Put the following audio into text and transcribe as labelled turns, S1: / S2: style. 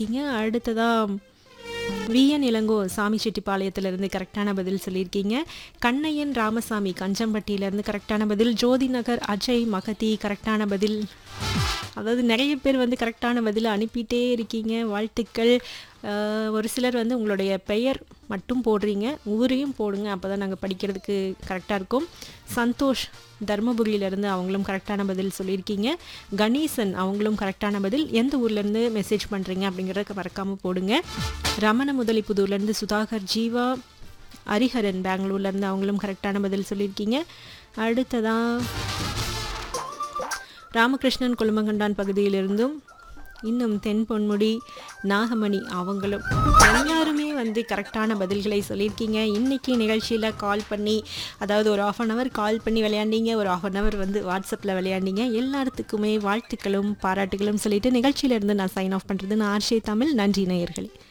S1: சொல்லியிருக்கீங்க அடுத்ததாக விஎன் இளங்கோ சாமி செட்டிப்பாளையத்திலிருந்து கரெக்டான பதில் சொல்லியிருக்கீங்க கண்ணையன் ராமசாமி கஞ்சம்பட்டியிலேருந்து கரெக்டான பதில் ஜோதி நகர் அஜய் மகதி கரெக்டான பதில் அதாவது நிறைய பேர் வந்து கரெக்டான பதிலை அனுப்பிட்டே இருக்கீங்க வாழ்த்துக்கள் அஹ், ஒரு சிலர் வந்து உங்களுடைய பெயர் மட்டும் போடுறீங்க ஊரையும் போடுங்க அப்போ தான் நாங்கள் படிக்கிறதுக்கு கரெக்டாக இருக்கும் சந்தோஷ் தருமபுரியிலேருந்து அவங்களும் கரெக்டான பதில் சொல்லியிருக்கீங்க கணேசன் அவங்களும் கரெக்டான பதில் எந்த ஊர்லேருந்து மெசேஜ் பண்ணுறீங்க அப்படிங்கிறத மறக்காமல் போடுங்க ரமண முதலிப்புதூர்லேருந்து சுதாகர் ஜீவா ஹரிஹரன் பெங்களூர்லேருந்து அவங்களும் கரெக்டான பதில் சொல்லியிருக்கீங்க அடுத்ததாக ராமகிருஷ்ணன் கொழுமங்கண்டான் பகுதியிலிருந்தும் இன்னும் தென் பொன்முடி நாகமணி அவங்களும் எல்லாருமே வந்து கரெக்டான பதில்களை சொல்லியிருக்கீங்க இன்னைக்கு நிகழ்ச்சியில் கால் பண்ணி அதாவது ஒரு ஆஃப் அன் ஹவர் கால் பண்ணி விளையாண்டீங்க ஒரு ஆஃப் அன் ஹவர் வந்து வாட்ஸ்அப்பில் விளையாண்டீங்க எல்லாத்துக்குமே வாழ்த்துக்களும் பாராட்டுகளும் சொல்லிட்டு நிகழ்ச்சியிலேருந்து நான் சைன் ஆஃப் பண்ணுறது நான் ஆர்ஷே தமிழ் நன்றி நேயர்களே